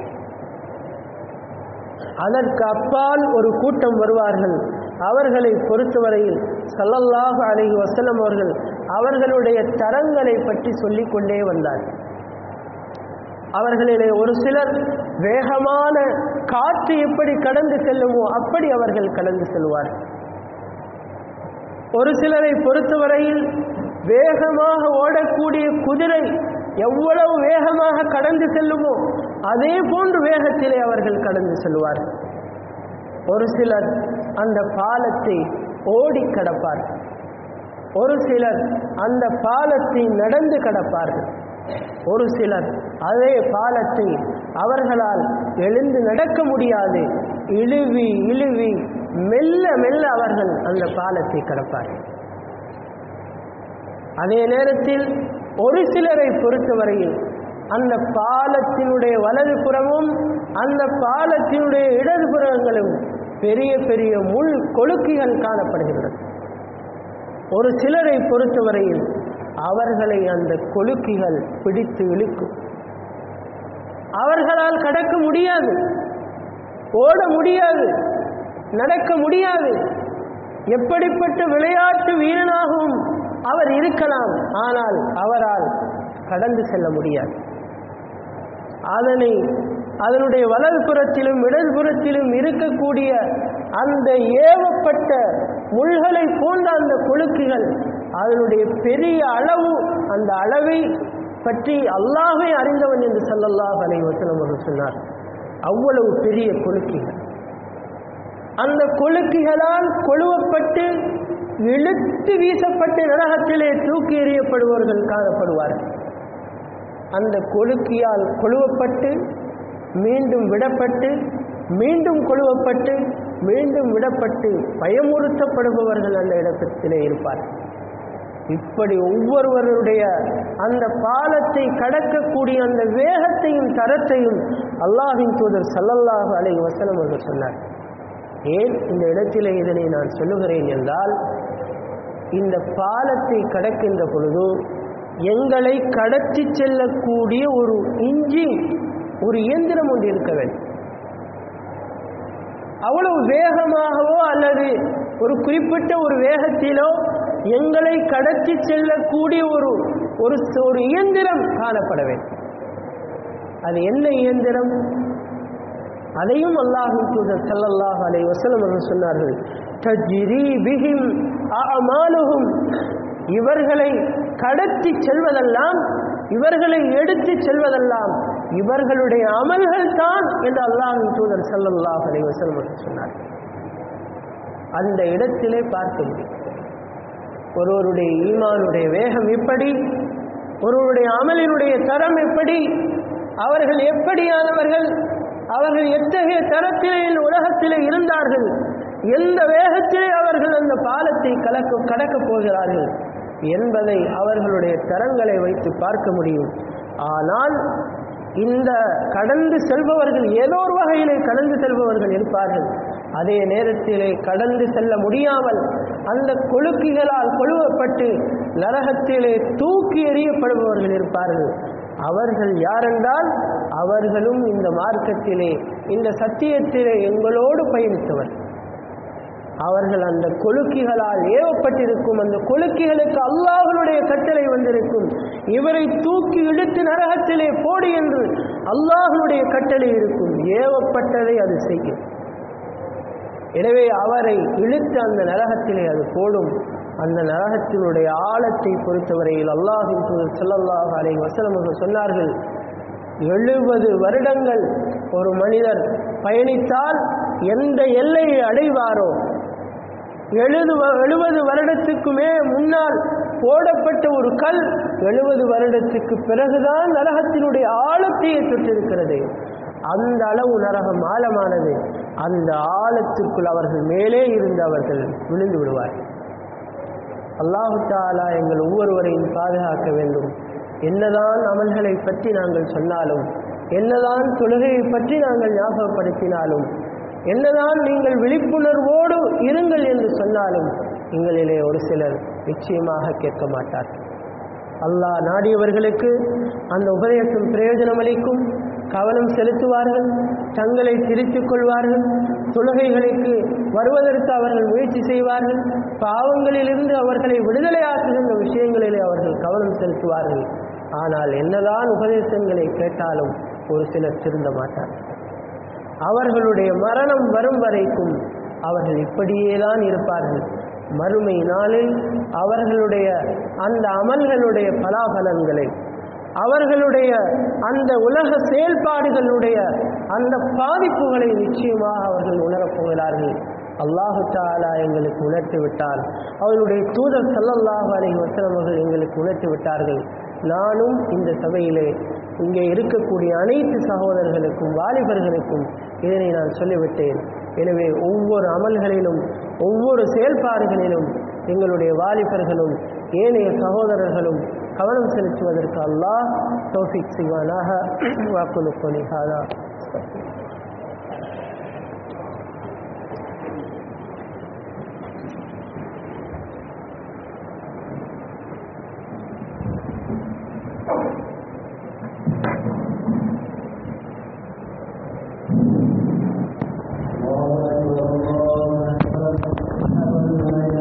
அதற்கு அப்பால் ஒரு கூட்டம் வருவார்கள் அவர்களை பொறுத்தவரையில் ஸல்லல்லாஹு அலைஹி வஸல்லம் அவர்கள் அவர்களுடைய தரங்களை பற்றி சொல்லிக் கொண்டே வந்தார்கள் அவர்களிலே ஒரு சிலர் வேகமான காற்று எப்படி கடந்து செல்லுமோ அப்படி அவர்கள் கடந்து செல்வார்கள் ஒரு சிலரை பொறுத்தவரையில் வேகமாக ஓடக்கூடிய குதிரை எவ்வளவு வேகமாக கடந்து செல்லுமோ அதே போன்று வேகத்திலே அவர்கள் கடந்து செல்வார்கள் ஒரு சிலர் அந்த பாலத்தை ஓடி கடப்பார்கள் ஒரு சிலர் அந்த பாலத்தை நடந்து கடப்பார்கள் ஒரு சிலர் அதே பாலத்தை அவர்களால் எழுந்து நடக்க முடியாது இழுவி இழுவி மெல்ல மெல்ல அவர்கள் அந்த பாலத்தை கடப்பார்கள் அதே நேரத்தில் ஒரு சிலரை பொறுத்தவரையில் அந்த பாலத்தினுடைய வலது புறமும் அந்த பாலத்தினுடைய இடது புறங்களும் பெரிய பெரிய முள் கொழுக்கிகள் காணப்படுகின்றன ஒரு சிலரை பொறுத்தவரையில் அவர்களை அந்த கொழுக்கிகள் பிடித்து இழுக்கும் அவர்களால் கடக்க முடியாது ஓட முடியாது நடக்க முடியாது எப்படிப்பட்ட விளையாட்டு வீரனாகவும் அவர் இருக்கலாம் ஆனால் அவரால் கடந்து செல்ல முடியாது அதனை அதனுடைய வலதுபுறத்திலும் இடதுபுறத்திலும் இருக்கக்கூடிய அந்த ஏவப்பட்ட முள்களை போன்ற அந்த கொழுக்குகள் அதனுடைய பெரிய அளவு அந்த அளவை பற்றி அல்லாஹே அறிந்தவன் என்று ஸல்லல்லாஹு அலைஹி வஸல்லம் அவர்கள் சொன்னார் அவ்வளவு பெரிய கொழுக்கிகள் அந்த கொழுக்கிகளால் கொழுவப்பட்டு இழுத்து வீசப்பட்டு நரகத்திலே தூக்கி எறியப்படுபவர்கள் காணப்படுவார்கள் அந்த கொழுக்கியால் கொழுவப்பட்டு மீண்டும் விடப்பட்டு மீண்டும் கொழுவப்பட்டு மீண்டும் விடப்பட்டு பயமுறுத்தப்படுபவர்கள் அந்த இடத்திலே இருப்பார்கள் இப்படி ஒவ்வொருவருடைய அந்த பாலத்தை கடக்கக்கூடிய அந்த வேகத்தையும் தரத்தையும் அல்லாஹின் தூதர் சல்லல்லாஹு அலைஹி வஸல்லம் அவர்கள் சொன்னார் ஏன் இந்த இடத்திலே இதனை நான் சொல்லுகிறேன் என்றால் இந்த பாலத்தை கடக்கின்ற பொழுது எங்களை கடத்தி செல்லக்கூடிய ஒரு இன்ஜின் ஒரு இயந்திரம் ஒன்று இருக்க வேண்டும் அவ்வளவு வேகமாகவோ அல்லது ஒரு குறிப்பிட்ட ஒரு வேகத்திலோ எங்களை கடத்தி செல்லக்கூடிய ஒரு ஒரு ஒரு இயந்திரம் காணப்பட வேண்டும் அது என்ன இயந்திரம் அதையும் அல்லாஹின் தூதர் ஸல்லல்லாஹு அலைஹி வஸல்லம் அவர்கள் சொன்னார்கள் தஜ்ரி பிஹிம் அஅமாலுஹும் இவர்களை கடத்தி செல்வதெல்லாம் இவர்களை எடுத்து செல்வதெல்லாம் இவர்களுடைய அமல்கள் தான் என்று அல்லாஹின் தூதர் ஸல்லல்லாஹு அலைஹி வஸல்லம் அவர்கள் சொன்னார்கள் அந்த இடத்திலே பார்க்க முடியும் ஒருவருடைய ஈமானுடைய வேகம் எப்படி ஒருவருடைய அமலினுடைய தரம் எப்படி அவர்கள் எப்படியானவர்கள் அவர்கள் எத்தகைய தரத்திலே இந்த உலகத்திலே இருந்தார்கள் எந்த வேகத்திலே அவர்கள் அந்த பாலத்தை கலக்க கடக்கப் போகிறார்கள் என்பதை அவர்களுடைய தரங்களை வைத்து பார்க்க முடியும் ஆனால் இந்த கடந்து செல்பவர்கள் ஏதோ ஒரு வகையிலே கடந்து செல்பவர்கள் இருப்பார்கள் அதே நேரத்திலே கடந்து செல்ல முடியாமல் அந்த கொழுக்கிகளால் கொழுவப்பட்டு நரகத்திலே தூக்கி எறியப்படுபவர்கள் இருப்பார்கள் அவர்கள் யாரென்றால் அவர்களும் இந்த மார்க்கத்திலே இந்த சத்தியத்திலே எங்களோடு பயணித்தவர் அவர்கள் அந்த கொழுக்கிகளால் ஏவப்பட்டிருக்கும் அந்த கொழுக்கிகளுக்கு அல்லாஹனுடைய கட்டளை வந்திருக்கும் இவரை தூக்கி இழுத்து நரகத்திலே போடு என்று அல்லாஹனுடைய கட்டளை இருக்கும் ஏவப்பட்டதை அது செய்யும் எனவே அவரை இழுத்து அந்த நரகத்திலே அது போடும் அந்த நரகத்தினுடைய ஆழத்தை பொறுத்தவரையில் அல்லாஹின் தூதர் ஸல்லல்லாஹு அலைஹி வஸல்லம் அவர்கள் சொன்னார்கள் எழுபது வருடங்கள் ஒரு மனிதர் பயணித்தால் எந்த எல்லையை அடைவாரோ எழுது எழுபது வருடத்துக்குமே முன்னால் போடப்பட்ட ஒரு கல் எழுபது வருடத்துக்கு பிறகுதான் நரகத்தினுடைய ஆழத்தையே தொட்டிருக்கிறது அந்த அளவு நரகம் ஆழமானது அந்த ஆழத்திற்குள் அவர்கள் மேலே இருந்து அவர்கள் விழுந்து விடுவார்கள் அல்லாஹு தாலா எங்கள் ஒவ்வொருவரையும் பாதுகாக்க வேண்டும் என்னதான் அமல்களை பற்றி நாங்கள் சொன்னாலும் என்னதான் தொழுகையை பற்றி நாங்கள் ஞாபகப்படுத்தினாலும் என்னதான் நீங்கள் விழிப்புணர்வோடு இருங்கள் என்று சொன்னாலும் எங்களிலே ஒரு சிலர் நிச்சயமாக கேட்க மாட்டார்கள் அல்லாஹ் நாடியவர்களுக்கு அந்த உபதேசம் பிரயோஜனம் அளிக்கும் கவனம் செலுத்துவார்கள் தங்களை திருத்திக் கொள்வார்கள் தொழுகைகளுக்கு வருவதற்கு அவர்கள் முயற்சி செய்வார்கள் பாவங்களிலிருந்து அவர்களை விடுதலையாக்குகின்ற விஷயங்களிலே அவர்கள் கவனம் செலுத்துவார்கள் ஆனால் என்னதான் உபதேசங்களை கேட்டாலும் ஒரு சிலர் திருந்த மாட்டார்கள் அவர்களுடைய மரணம் வரும் வரைக்கும் அவர்கள் இப்படியே தான் இருப்பார்கள் மறுமை நாளில் அவர்களுடைய அந்த அமல்களுடைய பலாபலன்களை அவர்களுடைய அந்த உலக செயல்பாடுகளுடைய அந்த பாதிப்புகளை நிச்சயமாக அவர்கள் உணரப் போகிறார்கள் அல்லாஹு தாலா எங்களுக்கு உணர்த்தி விட்டார் அவருடைய தூதர் சல்லல்லாஹு அலைஹி வஸல்லம் அவர்கள் எங்களுக்கு உணர்த்தி விட்டார்கள் நானும் இந்த சபையிலே இங்கே இருக்கக்கூடிய அனைத்து சகோதரர்களுக்கும் வாலிபர்களுக்கும் இதனை நான் சொல்லிவிட்டேன் எனவே ஒவ்வொரு அமல்களிலும் ஒவ்வொரு செயல்பாடுகளிலும் எங்களுடைய வாலிபர்களும் ஏனைய சகோதரர்களும் கவனம் செலுத்துவதற்கு அல்லாஹ் தௌஃபிக் செய்வானாக வாக்குலு கொலிஹாதா Thank you.